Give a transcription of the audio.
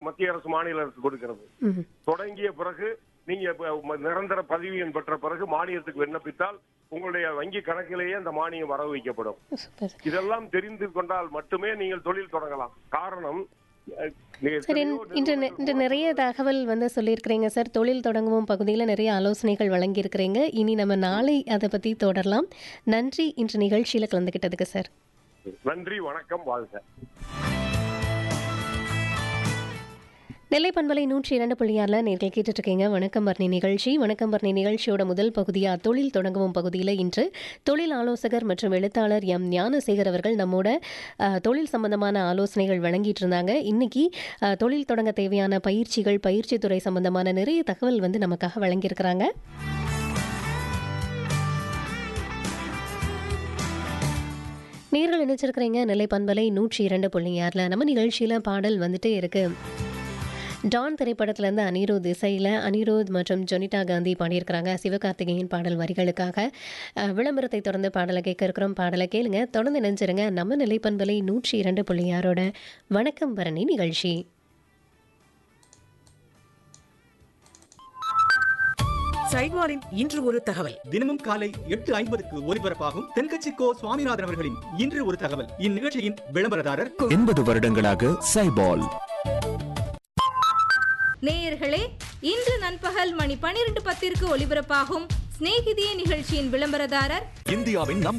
மத்திய அரசு மாநில அரசு கொடுக்கிறது ம் தொடங்கிய பிறகு நீங்க இப்ப ம- நிரந்தர பதிவு எண் பெற்ற பிறகு மானியத்துக்கு விண்ணப்பித்தால் உங்களுடைய வங்கி கணக்கிலேயே அந்த மானியம் வரவு வைக்கப்படும் சூப்பர் இதெல்லாம் தெரிந்து கொண்டால் மட்டுமே நீங்கள் தொழில் தொடங்கலாம் காரணம் அஹ், நீங்க சரி எத்தனையோ இன்று நெ- இன்று நிறைய தகவல் வந்து சொல்லியிருக்கிறீங்க சார் தொழில் தொடங்கவும் பகுதியில் நிறைய ஆலோசனைகள் வழங்கியிருக்கிறீங்க இனி நம்ம நாளை அதை பற்றி தொடரலாம் நன்றி இன்று நிகழ்ச்சியில் கலந்துக்கிட்டதுக்கு சார் நன்றி வணக்கம் வாழ்க நெல்லை பண்பலை நூற்றி இரண்டு புள்ளியாரில் நேர்கள் கேட்டுட்டு இருக்கீங்க வணக்கம் பர்ணி நிகழ்ச்சி வணக்கம் பர்ணி நிகழ்ச்சியோட முதல் பகுதியாக தொழில் தொடங்கவும் பகுதியில் இன்று தொழில் ஆலோசகர் மற்றும் எழுத்தாளர் எம் ஞானசேகர் அவர்கள் நம்மோட அஹ், தொழில் சம்பந்தமான ஆலோசனைகள் வழங்கிட்டு இருந்தாங்க இன்னைக்கு அஹ், தொழில் தொடங்க தேவையான பயிற்சிகள் பயிற்சி துறை சம்பந்தமான நிறைய தகவல் வந்து நமக்காக வழங்கியிருக்கிறாங்க நேர்கள் நினைச்சிருக்கிறீங்க நெல்லை பண்பலை நூற்றி இரண்டு புள்ளியாரில் நம்ம நிகழ்ச்சியில் பாடல் வந்துட்டே இருக்கு டான் திரைப்படத்திலேருந்து அனிருத் இசையில் அனிருத் மற்றும் ஜொனிதா காந்தி பாடியிருக்கிறாங்க சிவகார்த்திகேயன் பாடல் வரிகளுக்காக அஹ், விளம்பரத்தை தொடர்ந்து பாடலை கேட்க இருக்கிறோம் பாடலை கேளுங்க தொடர்ந்து நினைச்சிருங்க நம்ம நிலைப்பண்பலை நூற்றி இரண்டு புள்ளியாரோட வணக்கம் பரணி நிகழ்ச்சி சைவாரின் இன்று ஒரு தகவல் தினமும் காலை எட்டு ஐம்பதுக்கு ஒலிபரப்பாகும் தென்கட்சி கோ சுவாமிநாதன் அவர்களின் இன்று ஒரு தகவல் இந்நிகழ்ச்சியின் விளம்பரதாரர் எண்பது வருடங்களாக சைபால் நேயர்களே இன்று நண்பகல் மணி பனிரெண்டு பத்திற்கு ஒலிபரப்பாகும் சிநேகிதியே நிகழ்ச்சியின் விளம்பரதாரர் இந்தியாவின் நம்பர்